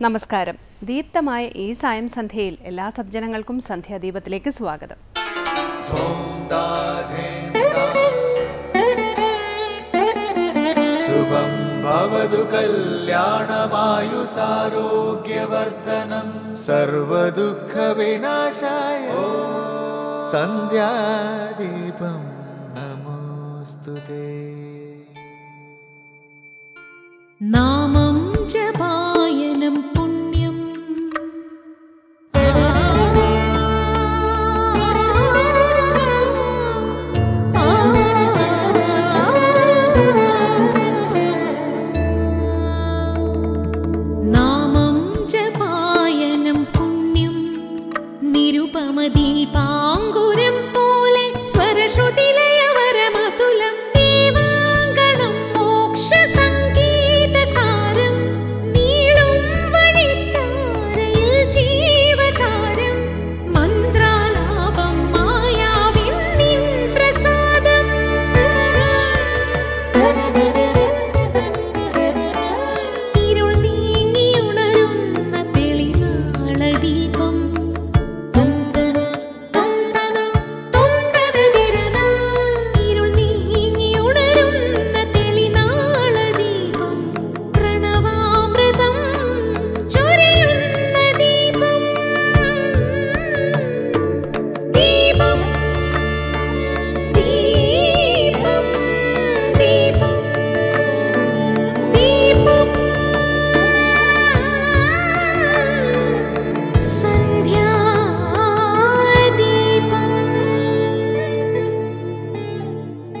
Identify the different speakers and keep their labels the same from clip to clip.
Speaker 1: നമസ്കാരം ദീപ്തമായ ഈ സായം സന്ധ്യയിൽ എല്ലാ സജ്ജനങ്ങൾക്കും സന്ധ്യാദീപത്തിലേക്ക് സ്വാഗതം
Speaker 2: ശുഭം ഭവതു കല്യാണമായുസാരോഗ്യവർദ്ധനം സർവദുഃഖവിനാശായ സന്ധ്യാദീപം നമോസ്തുതേ
Speaker 3: നാമം ജപായനം പുണ്യം നാമം ജപായനം പുണ്യം നിരുപമദീപാങ്കുരം പോലെ സ്വരശ്രുതിലയവരമതുലം ദീവാങ്കണം മോക്ഷസംഗീതസാരം നീളും വഴിത്താരയിൽ ജീവതാരം മന്ത്രാലാപം മായാവിൻ നിൻ പ്രസാദം ഇരുൾ നീങ്ങിയുണരുന്ന തെളിനാളദീപം ഇരുൾ നീങ്ങിയുണരുന്ന തെളിനാളദീപം പ്രണവാമൃതം ചൊരിയുന്ന ദീപം ദീപം ദീപം ദീപം ദീപം സന്ധ്യാദീപം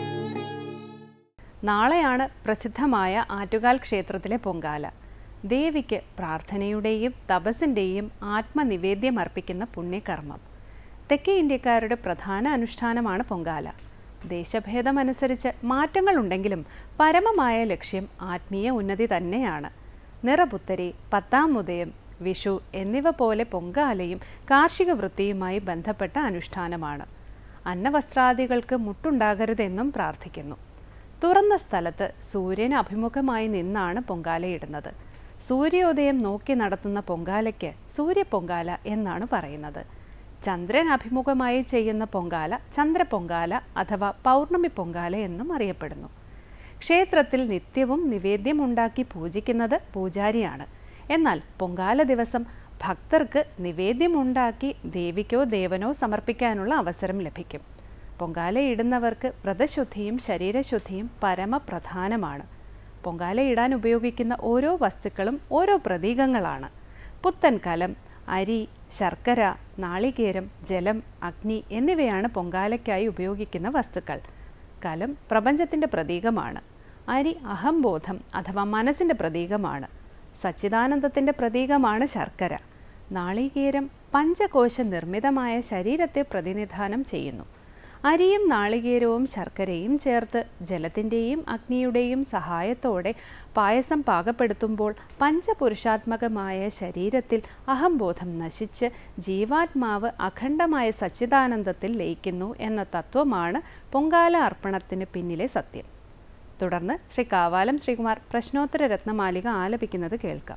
Speaker 1: നാളെയാണ് പ്രസിദ്ധമായ ആറ്റുകാൽ ക്ഷേത്രത്തിലെ പൊങ്കാല ദേവിക്ക് പ്രാർത്ഥനയുടെയും തപസ്സിൻ്റെയും ആത്മനിവേദ്യം അർപ്പിക്കുന്ന പുണ്യകർമ്മം തെക്കേ ഇന്ത്യക്കാരുടെ പ്രധാന അനുഷ്ഠാനമാണ് പൊങ്കാല ദേശഭേദമനുസരിച്ച് മാറ്റങ്ങളുണ്ടെങ്കിലും പരമമായ ലക്ഷ്യം ആത്മീയ ഉന്നതി തന്നെയാണ് നിറപുത്തരി പത്താം ഉദയം വിഷു എന്നിവ പോലെ പൊങ്കാലയും കാർഷിക വൃത്തിയുമായി ബന്ധപ്പെട്ട അനുഷ്ഠാനമാണ് അന്നവസ്ത്രാദികൾക്ക് മുട്ടുണ്ടാകരുതെന്നും പ്രാർത്ഥിക്കുന്നു തുറന്ന സ്ഥലത്ത് സൂര്യന് അഭിമുഖമായി നിന്നാണ് പൊങ്കാലയിടുന്നത് സൂര്യോദയം നോക്കി നടത്തുന്ന പൊങ്കാലയ്ക്ക് സൂര്യപൊങ്കാല എന്നാണ് പറയുന്നത് ചന്ദ്രൻ അഭിമുഖമായി ചെയ്യുന്ന പൊങ്കാല ചന്ദ്രപൊങ്കാല അഥവാ പൗർണമി പൊങ്കാല എന്നും അറിയപ്പെടുന്നു ക്ഷേത്രത്തിൽ നിത്യവും നിവേദ്യം ഉണ്ടാക്കി പൂജിക്കുന്നത് പൂജാരിയാണ് എന്നാൽ പൊങ്കാല ദിവസം ഭക്തർക്ക് നിവേദ്യമുണ്ടാക്കി ദേവിക്കോ ദേവനോ സമർപ്പിക്കാനുള്ള അവസരം ലഭിക്കും പൊങ്കാലയിടുന്നവർക്ക് വ്രതശുദ്ധിയും ശരീരശുദ്ധിയും പരമപ്രധാനമാണ് പൊങ്കാലയിടാൻ ഉപയോഗിക്കുന്ന ഓരോ വസ്തുക്കളും ഓരോ പ്രതീകങ്ങളാണ് പുത്തൻ കലം അരി ശർക്കര നാളികേരം ജലം അഗ്നി എന്നിവയാണ് പൊങ്കാലയ്ക്കായി ഉപയോഗിക്കുന്ന വസ്തുക്കൾ കലം പ്രപഞ്ചത്തിൻ്റെ പ്രതീകമാണ് അരി അഹംബോധം അഥവാ മനസ്സിൻ്റെ പ്രതീകമാണ് സച്ചിദാനന്ദത്തിൻ്റെ പ്രതീകമാണ് ശർക്കര നാളികേരം പഞ്ചകോശ നിർമ്മിതമായ ശരീരത്തെ പ്രതിനിധാനം ചെയ്യുന്നു അരിയും നാളികേരവും ശർക്കരയും ചേർത്ത് ജലത്തിൻ്റെയും അഗ്നിയുടെയും സഹായത്തോടെ പായസം പാകപ്പെടുത്തുമ്പോൾ പഞ്ചപുരുഷാത്മകമായ ശരീരത്തിൽ അഹംബോധം നശിച്ച് ജീവാത്മാവ് അഖണ്ഡമായ സച്ചിദാനന്ദത്തിൽ ലയിക്കുന്നു എന്ന തത്വമാണ് പൊങ്കാല അർപ്പണത്തിന് പിന്നിലെ സത്യം തുടർന്ന് ശ്രീ കാവാലം ശ്രീകുമാർ പ്രശ്നോത്തര രത്നമാലിക ആലപിക്കുന്നത് കേൾക്കാം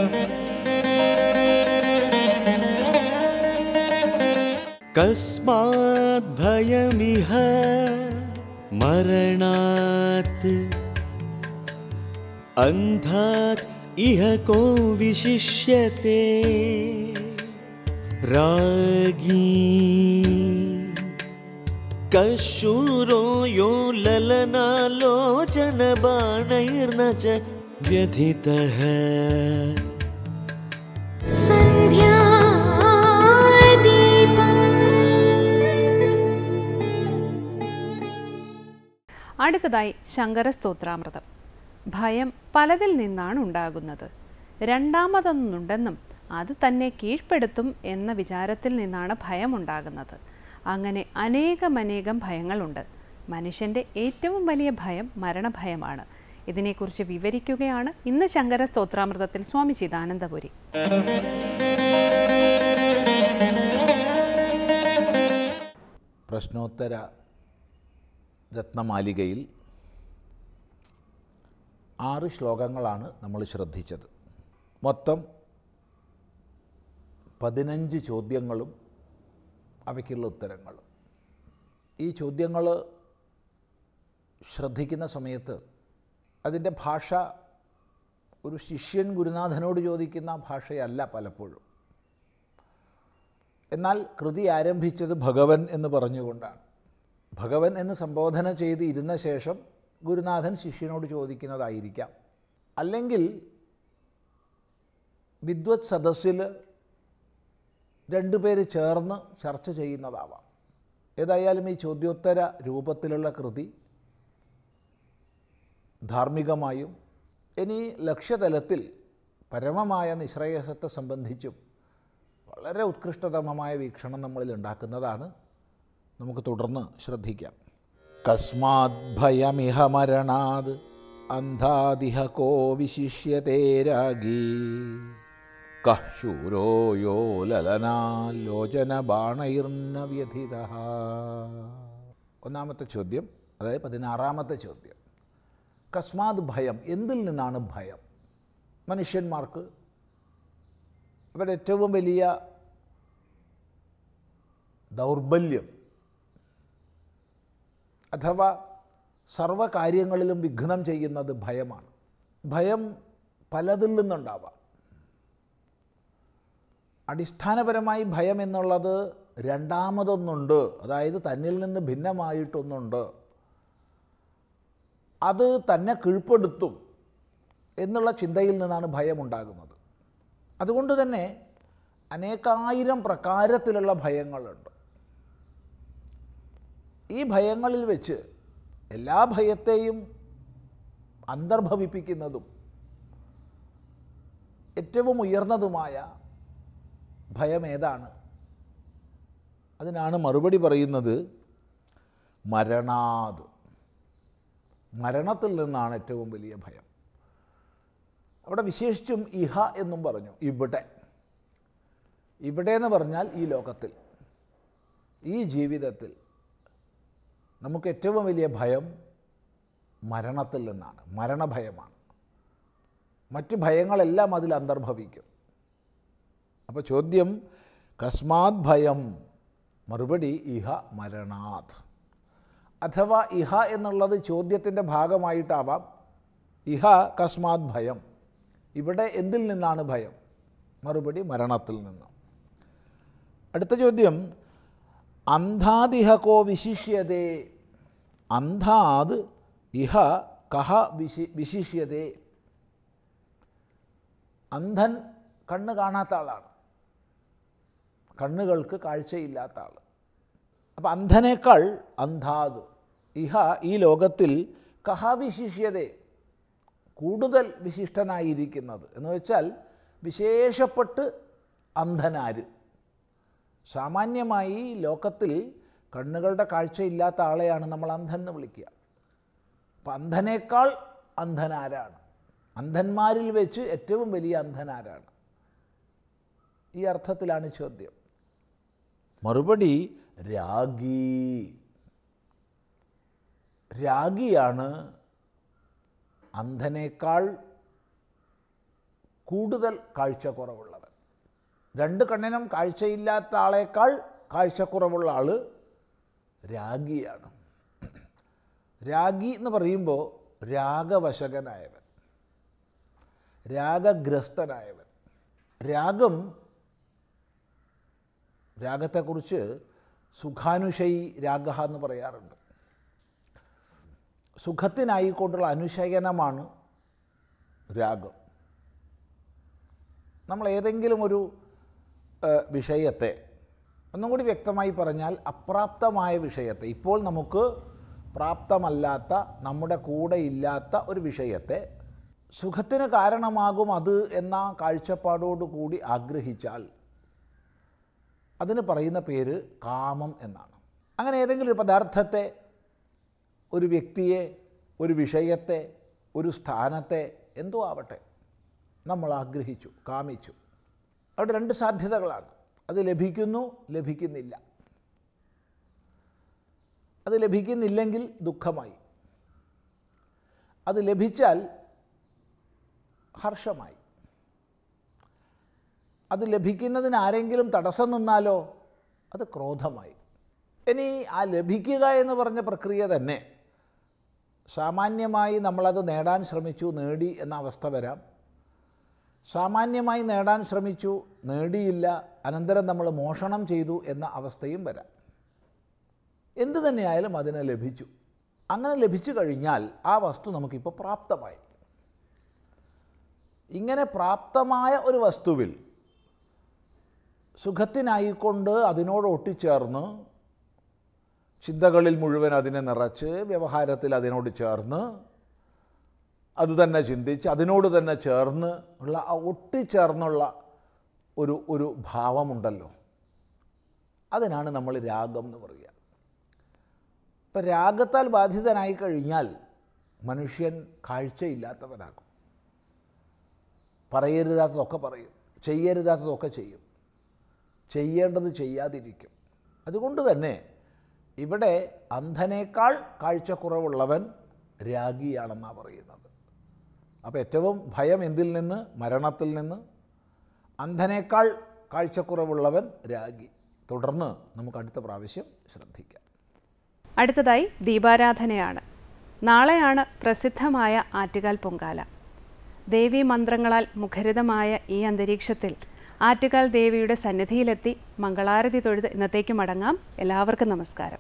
Speaker 4: कस्मात् भयमिह मरणात् अन्धात् इह को विशिष्यते रागी कशूरो यो ललनालोचनबाणैर्न च व्यथितः
Speaker 1: അടുത്തതായി ശങ്കര സ്തോത്രാമൃതം ഭയം പലതിൽ നിന്നാണ് ഉണ്ടാകുന്നത് രണ്ടാമതൊന്നുണ്ടെന്നും അത് തന്നെ കീഴ്പ്പെടുത്തും എന്ന വിചാരത്തിൽ നിന്നാണ് ഭയം ഉണ്ടാകുന്നത് അങ്ങനെ അനേകമനേകം ഭയങ്ങളുണ്ട് മനുഷ്യൻ്റെ ഏറ്റവും വലിയ ഭയം മരണഭയമാണ് ഇതിനെക്കുറിച്ച് വിവരിക്കുകയാണ് ഇന്ന് ശങ്കര സ്തോത്രാമൃതത്തിൽ സ്വാമി ചിദാനന്ദപുരി
Speaker 5: പ്രശ്നോത്തര രത്നമാലികയിൽ ആറ് ശ്ലോകങ്ങളാണ് നമ്മൾ ശ്രദ്ധിച്ചത് മൊത്തം പതിനഞ്ച് ചോദ്യങ്ങളും അവയ്ക്കുള്ള ഉത്തരങ്ങളും ഈ ചോദ്യങ്ങൾ ശ്രദ്ധിക്കുന്ന സമയത്ത് അതിൻ്റെ ഭാഷ ഒരു ശിഷ്യൻ ഗുരുനാഥനോട് ചോദിക്കുന്ന ഭാഷയല്ല പലപ്പോഴും എന്നാൽ കൃതി ആരംഭിച്ചത് ഭഗവൻ എന്ന് പറഞ്ഞുകൊണ്ടാണ് ഭഗവൻ എന്ന് സംബോധന ചെയ്ത് ഇരുന്ന ശേഷം ഗുരുനാഥൻ ശിഷ്യനോട് ചോദിക്കുന്നതായിരിക്കാം അല്ലെങ്കിൽ വിദ്വത് സദസ്സിൽ രണ്ടുപേര് ചേർന്ന് ചർച്ച ചെയ്യുന്നതാവാം ഏതായാലും ഈ ചോദ്യോത്തര രൂപത്തിലുള്ള കൃതി ധാർമ്മികമായും ഇനി ലക്ഷ്യതലത്തിൽ പരമമായ നിശ്രേയസത്തെ സംബന്ധിച്ചും വളരെ ഉത്കൃഷ്ടതമമായ വീക്ഷണം നമ്മളിൽ ഉണ്ടാക്കുന്നതാണ് നമുക്ക് തുടർന്ന് ശ്രദ്ധിക്കാം കസ്മാത് ഭയമിഹ മരണാത് അന്ധാദിഹ കോ വിശിഷ്യത്തെ രാഗീ കഃ ശൂരോ യോ ലലനാലോചന ബാണൈർന്ന വ്യഥിത ഒന്നാമത്തെ ചോദ്യം അതായത് പതിനാറാമത്തെ ചോദ്യം കസ്മാത് ഭയം എന്തിൽ നിന്നാണ് ഭയം മനുഷ്യന്മാർക്ക് അവരുടെ ഏറ്റവും വലിയ ദൗർബല്യം അഥവാ സർവകാര്യങ്ങളിലും വിഘ്നം ചെയ്യുന്നത് ഭയമാണ് ഭയം പലതിൽ നിന്നുണ്ടാവാം അടിസ്ഥാനപരമായി ഭയം എന്നുള്ളത് രണ്ടാമതൊന്നുണ്ട് അതായത് തന്നിൽ നിന്ന് ഭിന്നമായിട്ടൊന്നുണ്ട് അത് തന്നെ കീഴ്പ്പെടുത്തും എന്നുള്ള ചിന്തയിൽ നിന്നാണ് ഭയമുണ്ടാകുന്നത് അതുകൊണ്ട് തന്നെ അനേകായിരം പ്രകാരത്തിലുള്ള ഭയങ്ങളുണ്ട് ഈ ഭയങ്ങളിൽ വെച്ച് എല്ലാ ഭയത്തെയും അന്തർഭവിപ്പിക്കുന്നതും ഏറ്റവും ഉയർന്നതുമായ ഭയം ഏതാണ് അതിനാണ് മറുപടി പറയുന്നത് മരണാത് മരണത്തിൽ നിന്നാണ് ഏറ്റവും വലിയ ഭയം അവിടെ വിശേഷിച്ചും ഇഹ എന്നും പറഞ്ഞു ഇവിടെ ഇവിടെ എന്ന് പറഞ്ഞാൽ ഈ ലോകത്തിൽ ഈ ജീവിതത്തിൽ നമുക്ക് ഏറ്റവും വലിയ ഭയം മരണത്തിൽ നിന്നാണ് മരണഭയമാണ് മറ്റ് ഭയങ്ങളെല്ലാം അതിൽ അന്തർഭവിക്കും അപ്പോൾ ചോദ്യം കസ്മാത് ഭയം മറുപടി ഇഹ മരണാത് അഥവാ ഇഹ എന്നുള്ളത് ചോദ്യത്തിൻ്റെ ഭാഗമായിട്ടാവാം ഇഹ കസ്മാത് ഭയം ഇവിടെ എന്തിൽ നിന്നാണ് ഭയം മറുപടി മരണത്തിൽ നിന്ന് അടുത്ത ചോദ്യം അന്ധാദിഹ കോ വിശിഷ്യതേ അന്ധാത് ഇഹ കഹ വിശി വിശിഷ്യതേ അന്ധൻ കണ്ണ് കാണാത്ത ആളാണ് കണ്ണുകൾക്ക് കാഴ്ചയില്ലാത്ത ആൾ അപ്പം അന്ധനേക്കാൾ അന്ധാത് ഇഹ ഈ ലോകത്തിൽ കഹ വിശിഷ്യതേ കൂടുതൽ വിശിഷ്ടനായിരിക്കുന്നത് എന്ന് വെച്ചാൽ വിശേഷപ്പെട്ട് അന്ധനാര് സാമാന്യമായി ലോകത്തിൽ കണ്ണുകളുടെ കാഴ്ചയില്ലാത്ത ആളെയാണ് നമ്മൾ അന്ധൻ എന്ന് വിളിക്കുക അപ്പം അന്ധനേക്കാൾ അന്ധനാരാണ് അന്ധന്മാരിൽ വെച്ച് ഏറ്റവും വലിയ അന്ധനാരാണ് ഈ അർത്ഥത്തിലാണ് ചോദ്യം മറുപടി രാഗി രാഗിയാണ് അന്ധനേക്കാൾ കൂടുതൽ കാഴ്ചക്കുറവുള്ളവൻ രണ്ട് കണ്ണിനും കാഴ്ചയില്ലാത്ത ആളേക്കാൾ കാഴ്ചക്കുറവുള്ള ആൾ രാഗിയാണ് രാഗി എന്ന് പറയുമ്പോൾ രാഗവശകനായവൻ രാഗഗ്രസ്തനായവൻ രാഗം രാഗത്തെക്കുറിച്ച് സുഖാനുഷയി രാഗ എന്ന് പറയാറുണ്ട് സുഖത്തിനായിക്കൊണ്ടുള്ള അനുശയനമാണ് രാഗം നമ്മൾ ഏതെങ്കിലും ഒരു ഏഹ്, വിഷയത്തെ ഒന്നും കൂടി വ്യക്തമായി പറഞ്ഞാൽ അപ്രാപ്തമായ വിഷയത്തെ ഇപ്പോൾ നമുക്ക് പ്രാപ്തമല്ലാത്ത നമ്മുടെ കൂടെ ഇല്ലാത്ത ഒരു വിഷയത്തെ സുഖത്തിന് കാരണമാകും അത് എന്ന കാഴ്ചപ്പാടോടുകൂടി ആഗ്രഹിച്ചാൽ അതിന് പറയുന്ന പേര് കാമം എന്നാണ് അങ്ങനെ ഏതെങ്കിലും ഒരു പദാർത്ഥത്തെ ഒരു വ്യക്തിയെ ഒരു വിഷയത്തെ ഒരു സ്ഥാനത്തെ എന്തോ ആവട്ടെ നമ്മൾ ആഗ്രഹിച്ചു കാമിച്ചു അവിടെ രണ്ട് സാധ്യതകളാണ് അത് ലഭിക്കുന്നു ലഭിക്കുന്നില്ല അത് ലഭിക്കുന്നില്ലെങ്കിൽ ദുഃഖമായി അത് ലഭിച്ചാൽ ഹർഷമായി അത് ലഭിക്കുന്നതിന് ആരെങ്കിലും തടസ്സം നിന്നാലോ അത് ക്രോധമായി ഇനി ആ ലഭിക്കുക എന്ന് പറഞ്ഞ പ്രക്രിയ തന്നെ സാമാന്യമായി നമ്മളത് നേടാൻ ശ്രമിച്ചു നേടി എന്ന അവസ്ഥ വരാം സാമാന്യമായി നേടാൻ ശ്രമിച്ചു നേടിയില്ല അനന്തരം നമ്മൾ മോഷണം ചെയ്തു എന്ന അവസ്ഥയും വരാം എന്തു തന്നെയായാലും അതിന് ലഭിച്ചു അങ്ങനെ ലഭിച്ചു കഴിഞ്ഞാൽ ആ വസ്തു നമുക്കിപ്പോൾ പ്രാപ്തമായി ഇങ്ങനെ പ്രാപ്തമായ ഒരു വസ്തുവിൽ സുഖത്തിനായിക്കൊണ്ട് അതിനോട് ഒട്ടിച്ചേർന്ന് ചിന്തകളിൽ മുഴുവൻ അതിനെ നിറച്ച് വ്യവഹാരത്തിൽ അതിനോട് ചേർന്ന് അത് തന്നെ ചിന്തിച്ച് അതിനോട് തന്നെ ചേർന്ന് ഉള്ള ആ ഒട്ടിച്ചേർന്നുള്ള ഒരു ഒരു ഭാവമുണ്ടല്ലോ അതിനാണ് നമ്മൾ രാഗം എന്ന് പറയുക ഇപ്പം രാഗത്താൽ ബാധിതനായി കഴിഞ്ഞാൽ മനുഷ്യൻ കാഴ്ചയില്ലാത്തവനാകും പറയരുതാത്തതൊക്കെ പറയും ചെയ്യരുതാത്തതൊക്കെ ചെയ്യും ചെയ്യേണ്ടത് ചെയ്യാതിരിക്കും അതുകൊണ്ട് തന്നെ ഇവിടെ അന്ധനേക്കാൾ കാഴ്ചക്കുറവുള്ളവൻ രാഗിയാണെന്നാണ് പറയുന്നത് അപ്പോൾ ഏറ്റവും ഭയം എന്തിൽ നിന്ന് മരണത്തിൽ നിന്ന് അന്ധനേക്കാൾ കാഴ്ചക്കുറവുള്ളവൻ രാഗി തുടർന്ന് നമുക്ക് അടുത്ത പ്രാവശ്യം ശ്രദ്ധിക്കാം
Speaker 1: അടുത്തതായി ദീപാരാധനയാണ് നാളെയാണ് പ്രസിദ്ധമായ ആറ്റുകാൽ പൊങ്കാല ദേവീ മന്ത്രങ്ങളാൽ മുഖരിതമായ ഈ അന്തരീക്ഷത്തിൽ ആറ്റുകാൽ ദേവിയുടെ സന്നിധിയിലെത്തി മംഗളാരതി തൊഴുത് ഇന്നത്തേക്ക് മടങ്ങാം എല്ലാവർക്കും നമസ്കാരം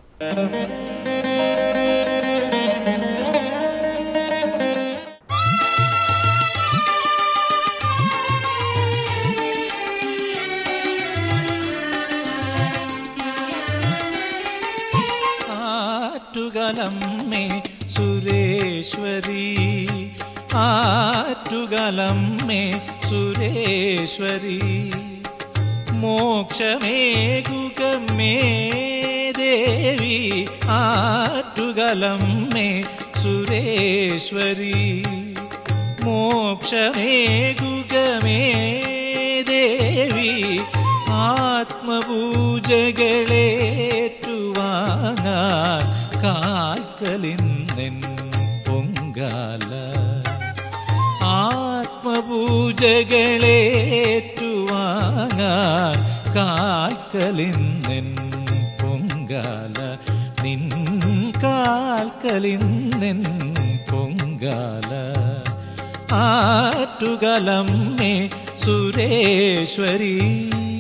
Speaker 2: ആറ്റുകലമ്മേ സുരേശ്വരി ആറ്റുകലമ്മേ സുരേശ്വരി മോക്ഷമേകുകമേ ദേവി ആറ്റുകലമ്മേ സുരേശ്വരി മോക്ഷമേകുകമേ ദേവി ആത്മപൂജകളേറ്റുവാങ്ങാൻ കാൽക്കലിന്നെൻ പൊങ്കാല ആത്മപൂജകളേറ്റുവാങ്ങാൻ കാൽക്കലിന്നെൻ പൊങ്കാല നിൻ കാൽക്കലിന്നെൻ പൊങ്കാല ആറ്റുകലമ്മേ സുരേശ്വരി